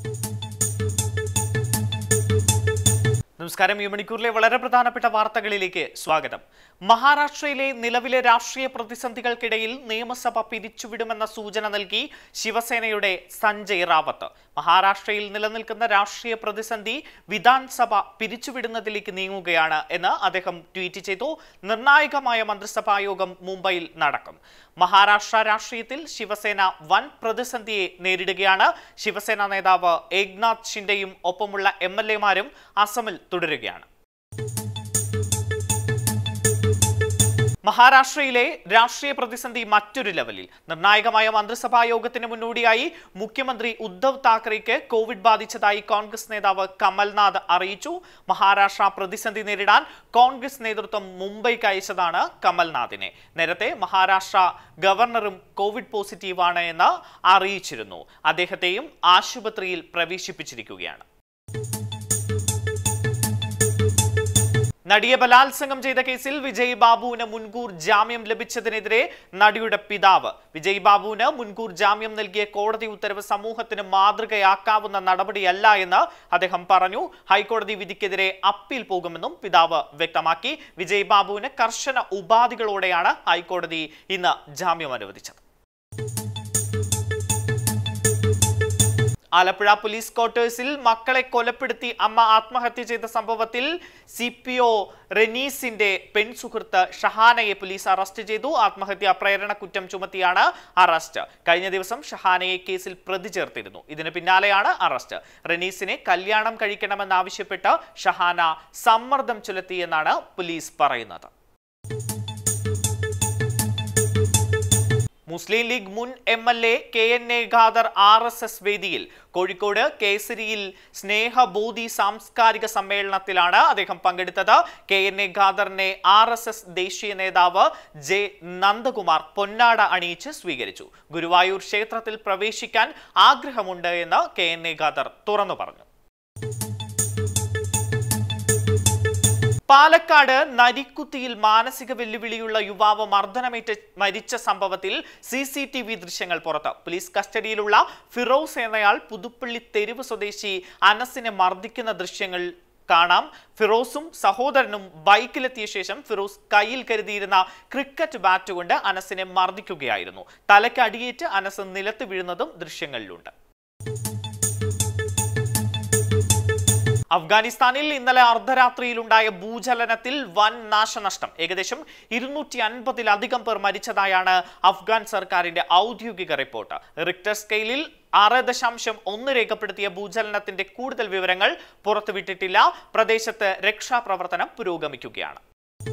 നമസ്കാരം ഈ മണിക്കൂറിലെ വളരെ പ്രധാനപ്പെട്ട വാർത്തകളിലേക്ക് സ്വാഗതം മഹാരാഷ്ട്രയിലെ നിലവിലെ രാഷ്ട്രീയ പ്രതിസന്ധികൾക്കിടയിൽ നിയമസഭ പിരിച്ചുവിടുമെന്ന സൂചന നൽകി ശിവസേനയുടെ സഞ്ജയ് റാവത്ത് മഹാരാഷ്ട്രയിൽ നിലനിൽക്കുന്ന രാഷ്ട്രീയ പ്രതിസന്ധി വിധാൻസഭ പിരിച്ചുവിടുന്നതിലേക്ക് നീങ്ങുകയാണ് എന്ന് അദ്ദേഹം ട്വീറ്റ് ചെയ്തു നിർണായകമായ മന്ത്രിസഭാ യോഗം മുംബൈയിൽ നടക്കും മഹാരാഷ്ട്ര രാഷ്ട്രീയത്തിൽ ശിവസേന വൻ പ്രതിസന്ധിയെ നേരിടുകയാണ് ശിവസേന നേതാവ് ഏക്നാഥ് ഷിൻഡെയും ഒപ്പമുള്ള എം എൽ എമാരും അസമിൽ തുടരുകയാണ് മഹാരാഷ്ട്രയിലെ രാഷ്ട്രീയ പ്രതിസന്ധി മറ്റൊരു ലെവലിൽ നിർണായകമായ മന്ത്രിസഭാ യോഗത്തിന് മുന്നോടിയായി മുഖ്യമന്ത്രി ഉദ്ധവ് താക്കറെയ്ക്ക് കോവിഡ് ബാധിച്ചതായി കോൺഗ്രസ് നേതാവ് കമൽനാഥ് അറിയിച്ചു മഹാരാഷ്ട്ര പ്രതിസന്ധി നേരിടാൻ കോൺഗ്രസ് നേതൃത്വം മുംബൈക്ക് അയച്ചതാണ് കമൽനാഥിനെ നേരത്തെ മഹാരാഷ്ട്ര ഗവർണറും കോവിഡ് പോസിറ്റീവാണ് എന്ന് അറിയിച്ചിരുന്നു അദ്ദേഹത്തെയും ആശുപത്രിയിൽ പ്രവേശിപ്പിച്ചിരിക്കുകയാണ് നടിയെ ബലാത്സംഗം ചെയ്ത കേസിൽ വിജയ് ബാബുവിന് മുൻകൂർ ജാമ്യം ലഭിച്ചതിനെതിരെ നടിയുടെ പിതാവ് വിജയ് ബാബുവിന് മുൻകൂർ ജാമ്യം നൽകിയ കോടതി ഉത്തരവ് സമൂഹത്തിന് മാതൃകയാക്കാവുന്ന നടപടിയല്ല എന്ന് അദ്ദേഹം പറഞ്ഞു ഹൈക്കോടതി വിധിക്കെതിരെ അപ്പീൽ പോകുമെന്നും പിതാവ് വ്യക്തമാക്കി വിജയ് ബാബുവിന് കർശന ഉപാധികളോടെയാണ് ഹൈക്കോടതി ഇന്ന് ജാമ്യം അനുവദിച്ചത് ആലപ്പുഴ പോലീസ് ക്വാർട്ടേഴ്സിൽ മക്കളെ കൊലപ്പെടുത്തി അമ്മ ആത്മഹത്യ ചെയ്ത സംഭവത്തിൽ സി പി ഒ റെനീസിന്റെ പെൺസുഹൃത്ത് ഷഹാനയെ പോലീസ് അറസ്റ്റ് ചെയ്തു ആത്മഹത്യാ പ്രേരണ കുറ്റം ചുമത്തിയാണ് അറസ്റ്റ് കഴിഞ്ഞ ദിവസം ഷഹാനയെ കേസിൽ പ്രതി ചേർത്തിരുന്നു ഇതിന് പിന്നാലെയാണ് അറസ്റ്റ് റെനീസിനെ കല്യാണം കഴിക്കണമെന്നാവശ്യപ്പെട്ട് ഷഹാന സമ്മർദ്ദം ചെലുത്തിയെന്നാണ് പോലീസ് പറയുന്നത് മുസ്ലിം ലീഗ് മുൻ M L A K N A Khader R S S വേദിയിൽ കോഴിക്കോട് കേസരിയിൽ സ്നേഹബോധി സാംസ്കാരിക സമ്മേളനത്തിലാണ് അദ്ദേഹം പങ്കെടുത്തത് കെ എൻ എ ഖാദറിനെ ആർ എസ് എസ് ദേശീയ നേതാവ് ജെ നന്ദകുമാർ പൊന്നാട അണിയിച്ച് സ്വീകരിച്ചു ഗുരുവായൂർ ക്ഷേത്രത്തിൽ പ്രവേശിക്കാൻ ആഗ്രഹമുണ്ട് എന്ന് കെ എൻ എ ഖാദർ തുറന്നു പറഞ്ഞു പാലക്കാട് നരിക്കുത്തിയിൽ മാനസിക വെല്ലുവിളിയുള്ള യുവാവ് മർദ്ദനമേറ്റ് മരിച്ച സംഭവത്തിൽ സി സി ടി വി ദൃശ്യങ്ങൾ പുറത്ത് പോലീസ് കസ്റ്റഡിയിലുള്ള ഫിറോസ് എന്നയാൾ പുതുപ്പള്ളി തെരുവ് സ്വദേശി അനസിനെ മർദ്ദിക്കുന്ന ദൃശ്യങ്ങൾ കാണാം ഫിറോസും സഹോദരനും ബൈക്കിലെത്തിയ ശേഷം ഫിറോസ് കയ്യിൽ കരുതിയിരുന്ന ക്രിക്കറ്റ് ബാറ്റ് കൊണ്ട് അനസിനെ മർദ്ദിക്കുകയായിരുന്നു തലയ്ക്ക് അടിയേറ്റ് അനസ് നിലത്ത് വീഴുന്നതും ദൃശ്യങ്ങളിലുണ്ട് അഫ്ഗാനിസ്ഥാനിൽ ഇന്നലെ അർദ്ധരാത്രിയിലുണ്ടായ ഭൂചലനത്തിൽ വൻ നാശനഷ്ടം ഏകദേശം ഇരുന്നൂറ്റി അൻപതിലധികം പേർ മരിച്ചതായാണ് അഫ്ഗാൻ സർക്കാരിന്റെ ഔദ്യോഗിക റിപ്പോർട്ട് റിക്ടർ സ്കെയിലിൽ ആറ് ദശാംശം ഒന്ന് രേഖപ്പെടുത്തിയ ഭൂചലനത്തിന്റെ കൂടുതൽ വിവരങ്ങൾ പുറത്തുവിട്ടിട്ടില്ല പ്രദേശത്ത് രക്ഷാപ്രവർത്തനം പുരോഗമിക്കുകയാണ്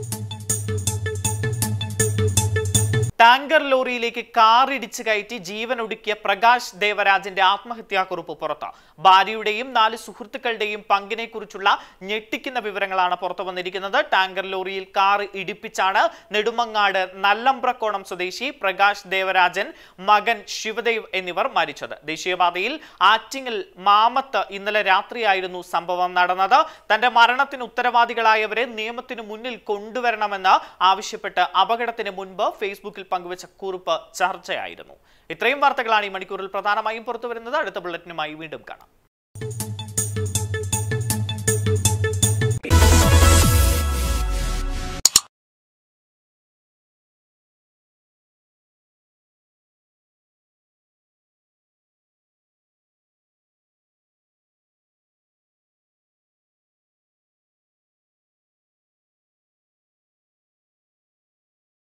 ടാങ്കർ ലോറിയിലേക്ക് കാർ ഇടിച്ചു കയറ്റി ജീവൻ ഒടുക്കിയ പ്രകാശ് ദേവരാജന്റെ ആത്മഹത്യാക്കുറിപ്പ് പുറത്ത് ഭാര്യയുടെയും നാല് സുഹൃത്തുക്കളുടെയും പങ്കിനെ കുറിച്ചുള്ള ഞെട്ടിക്കുന്ന വിവരങ്ങളാണ് പുറത്തു വന്നിരിക്കുന്നത് ടാങ്കർ ലോറിയിൽ കാർ ഇടിപ്പിച്ചാണ് നെടുമങ്ങാട് നല്ലമ്പ്രക്കോണം സ്വദേശി പ്രകാശ് ദേവരാജൻ മകൻ ശിവദേവ് എന്നിവർ മരിച്ചത് ദേശീയപാതയിൽ ആറ്റിങ്ങൽ മാമത്ത് ഇന്നലെ രാത്രിയായിരുന്നു സംഭവം നടന്നത് തന്റെ മരണത്തിന് ഉത്തരവാദികളായവരെ നിയമത്തിന് മുന്നിൽ കൊണ്ടുവരണമെന്ന് ആവശ്യപ്പെട്ട് അപകടത്തിന് മുൻപ് ഫേസ്ബുക്കിൽ പങ്കുവച്ച കുറിപ്പ് ചർച്ചയായിരുന്നു ഇത്രയും വാർത്തകളാണ് ഈ മണിക്കൂറിൽ പ്രധാനമായും പുറത്തു വരുന്നത് അടുത്ത ബുള്ളറ്റിനുമായി വീണ്ടും കാണാം